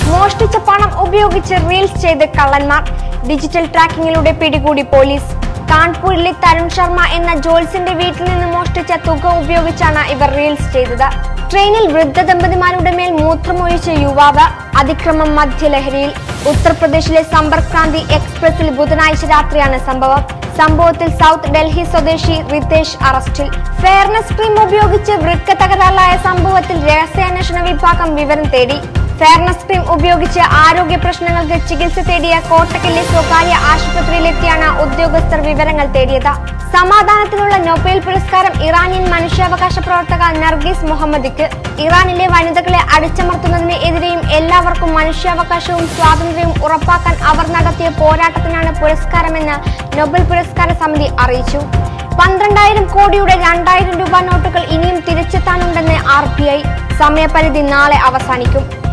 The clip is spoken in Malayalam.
മോഷ്ടിച്ച പണം ഉപയോഗിച്ച് റീൽസ് ചെയ്ത് കള്ളന്മാർ ഡിജിറ്റൽ ട്രാക്കിങ്ങിലൂടെ പിടികൂടി പോലീസ് കാൺപൂരിലെ തരുൺ ശർമ്മ എന്ന ജോൽസിന്റെ വീട്ടിൽ നിന്ന് മോഷ്ടിച്ച തുക ഉപയോഗിച്ചാണ് ഇവർ റീൽസ് ചെയ്തത് ട്രെയിനിൽ വൃദ്ധ ദമ്പതിമാരുടെ മേൽ മൂത്രമൊഴിച്ച യുവാവ് അതിക്രമം മദ്യലഹരിയിൽ ഉത്തർപ്രദേശിലെ സമ്പർക്ക് ക്രാന്തി എക്സ്പ്രസിൽ ബുധനാഴ്ച രാത്രിയാണ് സംഭവം സംഭവത്തിൽ സൗത്ത് ഡൽഹി സ്വദേശി റിതേഷ് അറസ്റ്റിൽ ഫെയർനെസ് ക്രീം ഉപയോഗിച്ച് വൃക്ക തകരാറിലായ സംഭവത്തിൽ രഹസ്യാന്വേഷണ വിഭാഗം വിവരം തേടി ഫെയർനെസ് ക്രീം ഉപയോഗിച്ച് ആരോഗ്യ പ്രശ്നങ്ങൾക്ക് ചികിത്സ തേടിയ കോട്ടക്കലിലെ സ്വകാര്യ ആശുപത്രിയിലെത്തിയാണ് ഉദ്യോഗസ്ഥർ വിവരങ്ങൾ തേടിയത് സമാധാനത്തിനുള്ള നൊബേൽ പുരസ്കാരം ഇറാനിയൻ മനുഷ്യാവകാശ പ്രവർത്തക നർഗീസ് മുഹമ്മദിക്ക് ഇറാനിലെ വനിതകളെ അടിച്ചമർത്തുന്നതിന് എതിരെയും എല്ലാവർക്കും മനുഷ്യാവകാശവും സ്വാതന്ത്ര്യവും ഉറപ്പാക്കാൻ അവർ നടത്തിയ പോരാട്ടത്തിനാണ് പുരസ്കാരമെന്ന് നൊബേൽ പുരസ്കാര സമിതി അറിയിച്ചു പന്ത്രണ്ടായിരം കോടിയുടെ രണ്ടായിരം രൂപ നോട്ടുകൾ ഇനിയും തിരിച്ചെത്താനുണ്ടെന്ന് ആർ ബി ഐ സമയപരിധി നാളെ അവസാനിക്കും